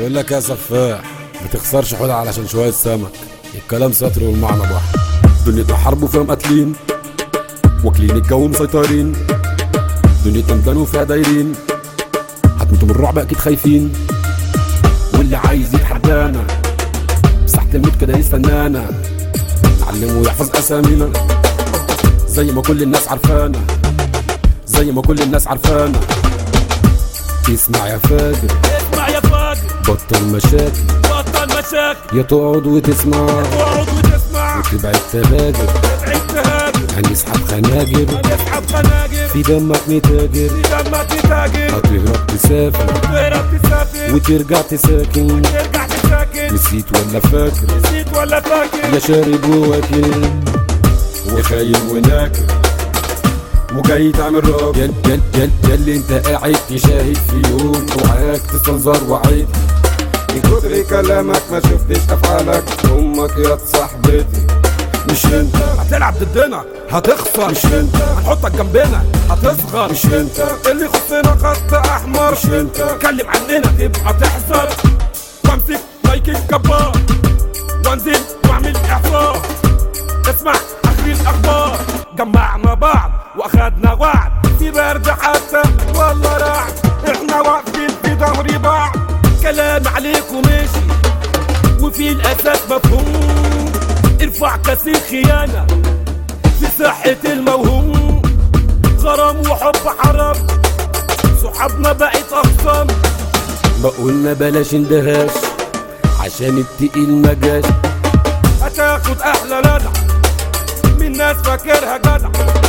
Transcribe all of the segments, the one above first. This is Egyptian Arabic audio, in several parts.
بقول لك يا سفاح ما تخسرش حوض علشان شويه سمك الكلام سطر والمعنى بحر دنيا حرب وفيها مقاتلين واكلين الجو مسيطرين دنيا مكان وفيها دايرين هتموتوا من الرعب اكيد خايفين واللي عايز يتحدانا مساحة الموت كده يستنانا نعلمه ويحفظ اسامينا زي ما كل الناس عارفانا زي ما كل الناس عارفانا اسمع يا فاجر اسمع يا فاجر بطل مشاكل بطل مشاكل يا تقعد وتسمع واقعد وتسمع وتبعد تهاجر ابعد تهاجر هنسحب خناجر هنسحب خناجر في دمك متاجر في دمك تتاجر هتهرب تسافر تهرب تسافر وترجع تساكن ترجع تساكن نسيت ولا فاكر نسيت ولا فاكر يا شارب وواكل وخاين وناكر وجاي تعمل راجل يل يل يل يل انت قاعد تشاهد في يوم وعاك تستنظر وعيد من كتر كلامك ما شفتش افعالك امك يا صاحبتي مش انت هتلعب ضدنا هتخسر مش انت هنحطك جنبنا هتصغر مش انت اللي يخصنا خط احمر مش انت اتكلم عننا تبقى تحذر وامسك مايك الجبار وانزل واعمل اعصار اسمع اخر الاخبار جمعنا بعض واخدنا وعد في برد حتى والله رعد احنا واقفين في ظهر بعض كلام عليك وماشي وفي الاساس مفهوم ارفع كاس الخيانه في صحه الموهوم غرام وحب حرام صحابنا بقت اخصام بقولنا بلاش اندهاش عشان التقيل ما جاش هتاخد احلى لدع من ناس فاكرها جدع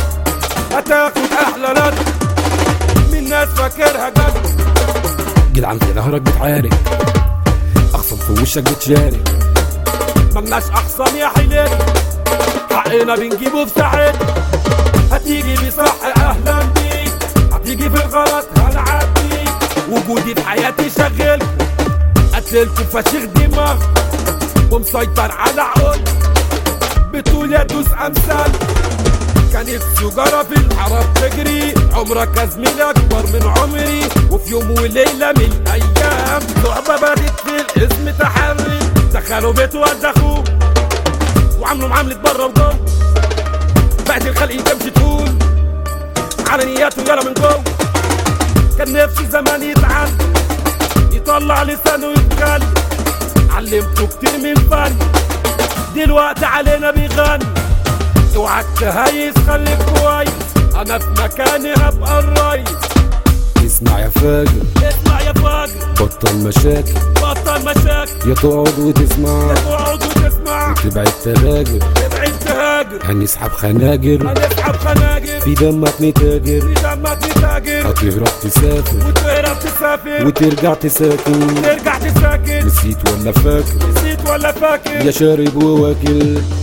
هتاخد احلى لدع من ناس فاكرها جدع جدعان في ظهرك بتعارك اخصم في وشك بتشارك ملناش اخصام يا حلال حقنا بنجيبه في ساعات هتيجي بصح اهلا بيك هتيجي في الغلط هنعديك وجودي في حياتي شغال قتلكم فشيخ دماغ ومسيطر على عقول بتقول يا دوس امثال كانت سجارة في الحرب تجري عمرك يا زميلي أكبر من عمري وفي يوم وليلة من الأيام لعبة بدت في الاسم تحري دخلوا بيت ودخوه وعملوا معاملة بره وجوه بقت الخلق تمشي تقول على نياته يلا من جوه كان نفسي زمان يتعلم يطلع لسانه يتكلم علمته كتير من فن دلوقتي علينا بيغني اوعك تهيس خليك كويس انا في مكاني هبقى الريس اسمع يا فاجر اسمع يا فاجر بطل مشاكل بطل مشاكل يا تقعد وتسمع اقعد وتسمع تبعد تهاجر ابعد تهاجر هنسحب خناجر هنسحب خناجر في دمك متاجر في دمك تتاجر هتهرب تسافر وتهرب تسافر وترجع تساكن ترجع تساكن نسيت ولا فاكر نسيت ولا فاكر يا شارب وواكل